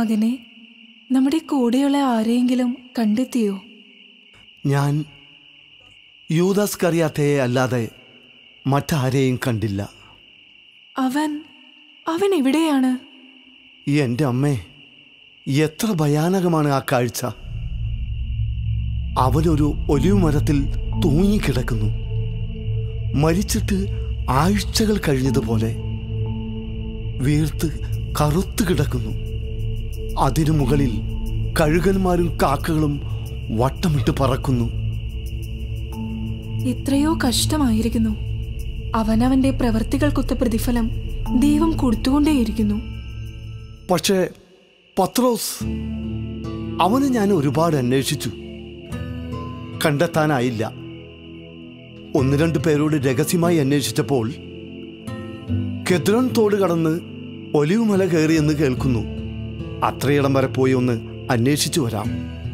മകനെ നമ്മുടെ കൂടെയുള്ള ആരെയെങ്കിലും കണ്ടെത്തിയോ ഞാൻ യൂദാസ് കറിയാത്തയെ അല്ലാതെ മറ്റാരെയും കണ്ടില്ല അവൻ അവൻ എവിടെയാണ് ഈ എൻ്റെ അമ്മേ എത്ര ഭയാനകമാണ് ആ കാഴ്ച അവനൊരു ഒലിവ് മരത്തിൽ തൂങ്ങിക്കിടക്കുന്നു മരിച്ചിട്ട് ആഴ്ചകൾ കഴിഞ്ഞതുപോലെ വീർത്ത് കറുത്തു കിടക്കുന്നു അതിനു മുകളിൽ കഴുകന്മാരും കാക്കകളും വട്ടമിട്ട് പറക്കുന്നു എത്രയോ കഷ്ടമായിരിക്കുന്നു അവനവന്റെ പ്രവർത്തികൾക്കൊത്ത പ്രതിഫലം ദൈവം കൊടുത്തുകൊണ്ടേയിരിക്കുന്നു പക്ഷേ പത്രോസ് അവനെ ഞാൻ ഒരുപാട് അന്വേഷിച്ചു കണ്ടെത്താനായില്ല ഒന്ന് രണ്ട് പേരോട് രഹസ്യമായി അന്വേഷിച്ചപ്പോൾ കെദ്രോൻ തോട് കടന്ന് ഒലിവ് മല കയറിയെന്ന് കേൾക്കുന്നു അത്രയിടം വരെ പോയി ഒന്ന് അന്വേഷിച്ചു വരാം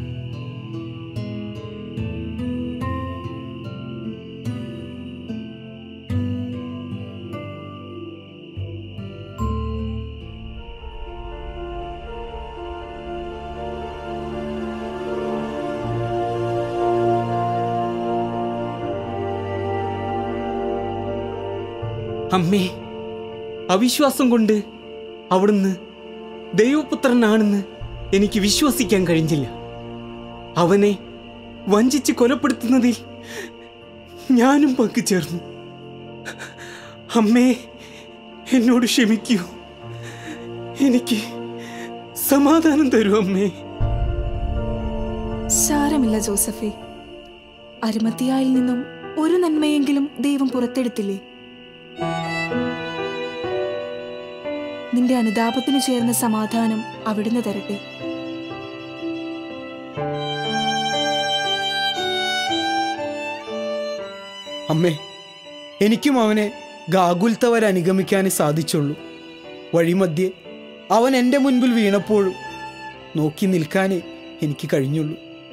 അമ്മേ അവിശ്വാസം കൊണ്ട് അവിടുന്ന് ദൈവപുത്രനാണെന്ന് എനിക്ക് വിശ്വസിക്കാൻ കഴിഞ്ഞില്ല അവനെ വഞ്ചിച്ച് കൊലപ്പെടുത്തുന്നതിൽ ഞാനും പങ്കുചേർന്നു അമ്മേ എന്നോട് ക്ഷമിക്കൂ എനിക്ക് സമാധാനം തരൂ അമ്മേ സാരമില്ല ജോസഫേ അരുമത്തിയായിൽ നിന്നും ഒരു നന്മയെങ്കിലും ദൈവം പുറത്തെടുത്തില്ലേ നിന്റെ അനുതാപത്തിന് ചേർന്ന സമാധാനം അവിടുന്ന് തരട്ടെ അമ്മേ എനിക്കും അവനെ ഗാകുൽത്ത വരെ അനുഗമിക്കാനേ സാധിച്ചുള്ളൂ വഴിമധ്യേ അവൻ എൻ്റെ മുൻപിൽ വീണപ്പോഴും നോക്കി നിൽക്കാനേ എനിക്ക് കഴിഞ്ഞുള്ളൂ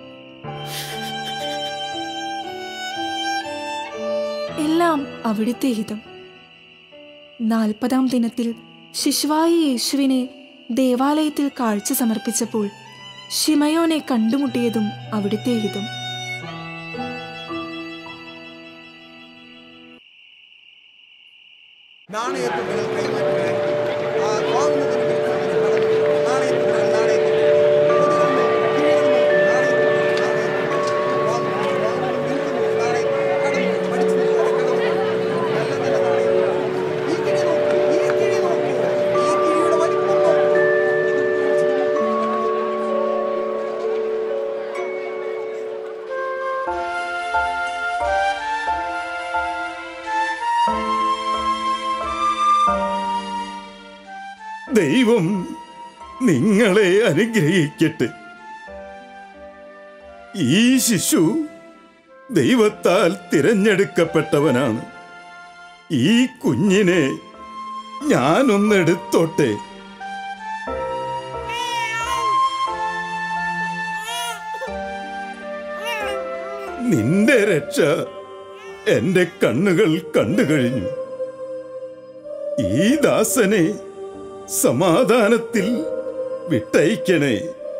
എല്ലാം അവിടുത്തെ ഹിതം നാൽപ്പതാം ദിനത്തിൽ ശിശുവായ യേശുവിനെ ദേവാലയത്തിൽ കാഴ്ച സമർപ്പിച്ചപ്പോൾ ഷിമയോനെ കണ്ടുമുട്ടിയതും അവിടുത്തെ ഹിതം നാണയത്തുട്ടുകൾ കൈമാറ്റുക ആ വാങ്ങുന്നതിന് വിൽക്കുന്നതിന് കടന്നു നാണയത്തുട്ടുകൾ നാണയത്തുട്ടുകൾ പൊതുവെണ്ണോ കിഴിവെണ്ണോ നാണയത്തുട്ടുകൾ നാണയത്തുട്ടുകൾ വാങ്ങുന്നതിന് വാങ്ങുന്നതിന് വിൽക്കുന്നതിന് നാണയത്തുട്ടുകൾ കടന്നു പഠിച്ചു നിൽക്കാതെ കടന്നു നല്ല നല്ല നാണയത്തുട്ടുകൾ ഈ കിഴി നോക്കൂ ഈ കിഴി നോക്കൂ ഈ കിഴിയുടെ വലിപ്പം നോക്കൂ ദൈവം നിങ്ങളെ അനുഗ്രഹിക്കട്ടെ ഈ ശിശു ദൈവത്താൽ തിരഞ്ഞെടുക്കപ്പെട്ടവനാണ് ഈ കുഞ്ഞിനെ ഞാനൊന്നെടുത്തോട്ടെ നിന്റെ രക്ഷ എന്റെ കണ്ണുകൾ കണ്ടു കഴിഞ്ഞു ഈ ദാസനെ സമാധാനത്തിൽ വിട്ടയക്കണേ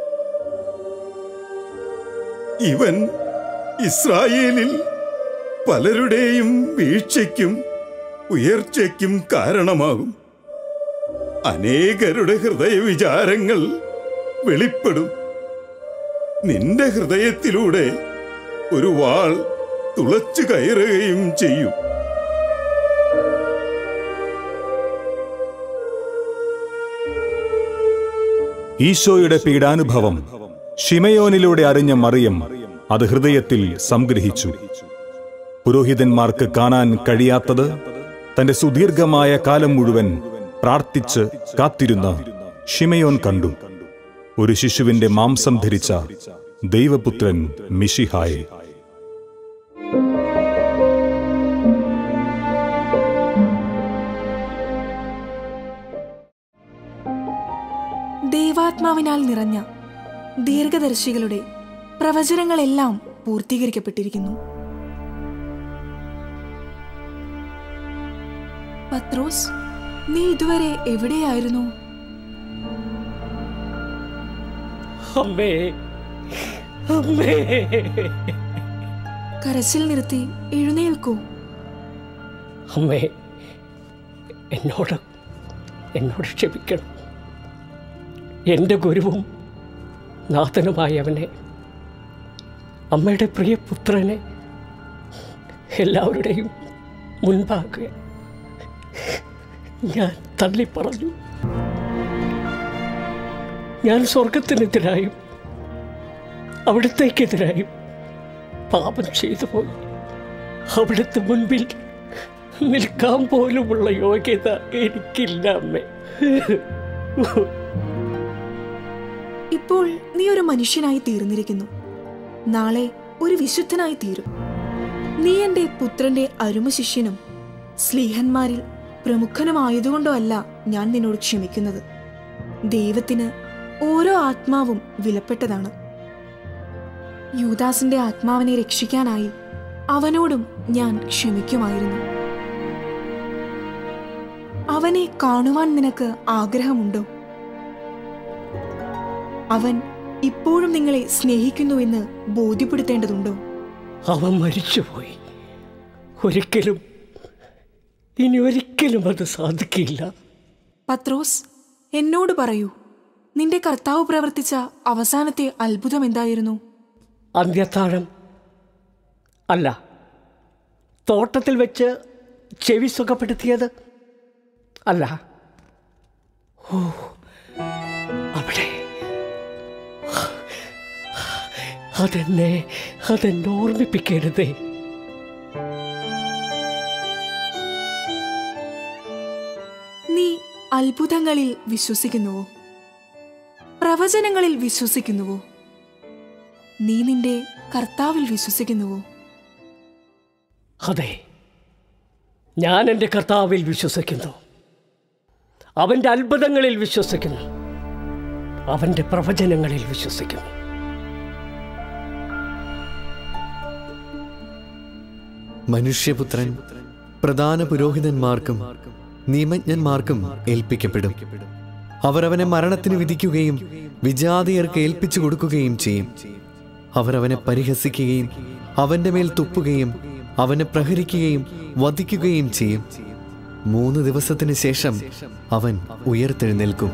ഇവൻ ഇസ്രായേലിൽ പലരുടെയും വീഴ്ചയ്ക്കും ഉയർച്ചയ്ക്കും കാരണമാകും അനേകരുടെ ഹൃദയവിചാരങ്ങൾ വെളിപ്പെടും നിന്റെ ഹൃദയത്തിലൂടെ ഒരു വാൾ തുളച്ചു കയറുകയും ചെയ്യും ഈശോയുടെ പീഡാനുഭവം ഷിമയോനിലൂടെ അറിഞ്ഞ മറിയം അത് ഹൃദയത്തിൽ സംഗ്രഹിച്ചു പുരോഹിതന്മാർക്ക് കാണാൻ കഴിയാത്തത് തന്റെ സുദീർഘമായ കാലം മുഴുവൻ പ്രാർത്ഥിച്ച് കാത്തിരുന്ന ഷിമയോൻ കണ്ടു ഒരു ശിശുവിന്റെ മാംസം ധരിച്ച ദൈവപുത്രൻ മിഷിഹായെ ദൈവാത്മാവിനാൽ നിറഞ്ഞ ദീർഘദർശികളുടെ പ്രവചനങ്ങളെല്ലാം പൂർത്തീകരിക്കപ്പെട്ടിരിക്കുന്നു പത്രോസ് നീ ഇതുവരെ എവിടെയായിരുന്നു അമ്മേ അമ്മേ കരച്ചിൽ നിർത്തി എഴുന്നേൽക്കൂ അമ്മേ എന്നോട് എന്നോട് ക്ഷമിക്കണം എൻ്റെ ഗുരുവും നാഥനുമായവനെ അമ്മയുടെ പ്രിയപുത്രനെ എല്ലാവരുടെയും മുൻപാകെ ഞാൻ തള്ളിപ്പറഞ്ഞു ഞാൻ സ്വർഗത്തിനെതിരായും അവിടത്തേക്കെതിരായും പാപം ചെയ്തു പോയി അവിടുത്തെ മുൻപിൽ നിൽക്കാൻ പോലുമുള്ള യോഗ്യത എനിക്കില്ല അമ്മേ ഇപ്പോൾ നീ ഒരു മനുഷ്യനായി തീർന്നിരിക്കുന്നു നാളെ ഒരു വിശുദ്ധനായി തീരും നീ എന്റെ പുത്രന്റെ അരുമ ശിഷ്യനും സ്ലീഹന്മാരിൽ പ്രമുഖനുമായതുകൊണ്ടോ അല്ല ഞാൻ നിന്നോട് ക്ഷമിക്കുന്നത് ദൈവത്തിന് ഓരോ ആത്മാവും വിലപ്പെട്ടതാണ് യൂദാസിന്റെ ആത്മാവിനെ രക്ഷിക്കാനായി അവനോടും ഞാൻ ക്ഷമിക്കുമായിരുന്നു അവനെ കാണുവാൻ നിനക്ക് ആഗ്രഹമുണ്ടോ അവൻ ഇപ്പോഴും നിങ്ങളെ സ്നേഹിക്കുന്നുവെന്ന് ബോധ്യപ്പെടുത്തേണ്ടതുണ്ടോ അവൻ മരിച്ചുപോയി ഒരിക്കലും ഇനി ഒരിക്കലും അത് സാധിക്കില്ല പത്രോസ് എന്നോട് പറയൂ നിന്റെ കർത്താവ് പ്രവർത്തിച്ച അവസാനത്തെ അത്ഭുതം എന്തായിരുന്നു അന്ത്യത്താഴം അല്ല തോട്ടത്തിൽ വെച്ച് ചെവി സുഖപ്പെടുത്തിയത് അല്ല ഓ അവിടെ അതെന്നെ അതെന്നെ ഓർമ്മിപ്പിക്കരുതേ നീ അത്ഭുതങ്ങളിൽ വിശ്വസിക്കുന്നുവോ പ്രവചനങ്ങളിൽ വിശ്വസിക്കുന്നുവോ നീ നിന്റെ കർത്താവിൽ വിശ്വസിക്കുന്നുവോ അതെ ഞാൻ എൻ്റെ കർത്താവിൽ വിശ്വസിക്കുന്നു അവൻ്റെ അത്ഭുതങ്ങളിൽ വിശ്വസിക്കുന്നു അവൻ്റെ പ്രവചനങ്ങളിൽ വിശ്വസിക്കുന്നു മനുഷ്യപുത്രൻ പ്രധാന പുരോഹിതന്മാർക്കും നിയമജ്ഞന്മാർക്കും ഏൽപ്പിക്കപ്പെടും അവർ അവനെ മരണത്തിന് വിധിക്കുകയും വിജാതിയർക്ക് ഏൽപ്പിച്ചു കൊടുക്കുകയും ചെയ്യും അവർ അവനെ പരിഹസിക്കുകയും അവന്റെ മേൽ തുപ്പുകയും അവനെ പ്രഹരിക്കുകയും വധിക്കുകയും ചെയ്യും മൂന്ന് ദിവസത്തിന് ശേഷം അവൻ ഉയർത്തെഴുന്നേൽക്കും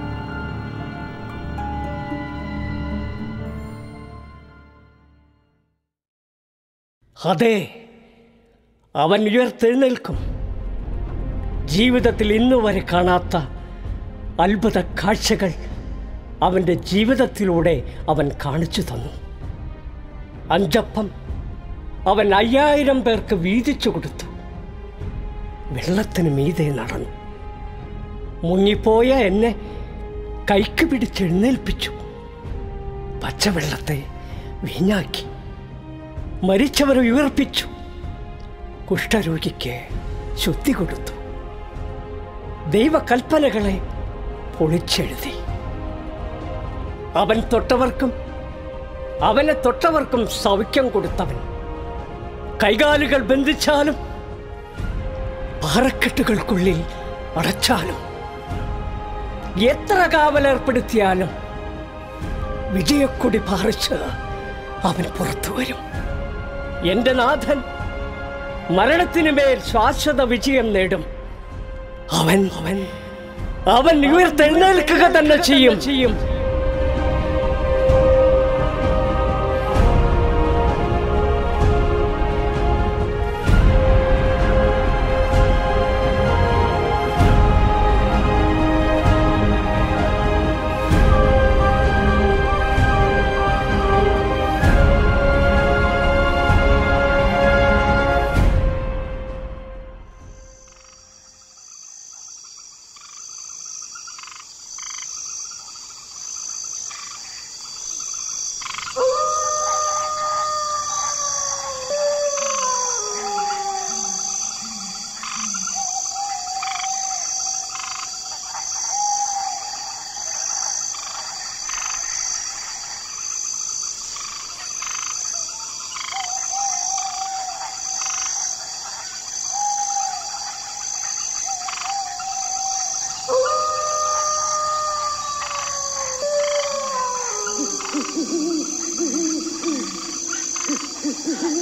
അതെ അവൻ ഉയർത്തെഴുന്നേൽക്കും ജീവിതത്തിൽ ഇന്നു വരെ കാണാത്ത അത്ഭുത കാഴ്ചകൾ അവൻ്റെ ജീവിതത്തിലൂടെ അവൻ കാണിച്ചു തന്നു അഞ്ചപ്പം അവൻ അയ്യായിരം പേർക്ക് വീതിച്ചു കൊടുത്തു വെള്ളത്തിന് മീതെ നടന്നു മുങ്ങിപ്പോയ എന്നെ കൈക്ക് പിടിച്ചെഴുന്നേൽപ്പിച്ചു പച്ചവെള്ളത്തെ വീഞ്ഞാക്കി മരിച്ചവരെ ഉയർപ്പിച്ചു കുഷ്ഠരോഗിക്ക് ശുദ്ധി കൊടുത്തു ദൈവകൽപ്പനകളെ പൊളിച്ചെഴുതി അവൻ തൊട്ടവർക്കും അവനെ തൊട്ടവർക്കും സൗഖ്യം കൊടുത്തവൻ കൈകാലുകൾ ബന്ധിച്ചാലും പാറക്കെട്ടുകൾക്കുള്ളിൽ അടച്ചാലും എത്ര കാവലേർപ്പെടുത്തിയാലും വിജയക്കൊടി പാറിച്ച് അവൻ പുറത്തു വരും എന്റെ നാഥൻ മരണത്തിന് മേൽ ശാശ്വത വിജയം നേടും അവൻ അവൻ അവൻ ഉയർത്തെഴുന്നേൽക്കുക തന്നെ ചെയ്യും ചെയ്യും ആ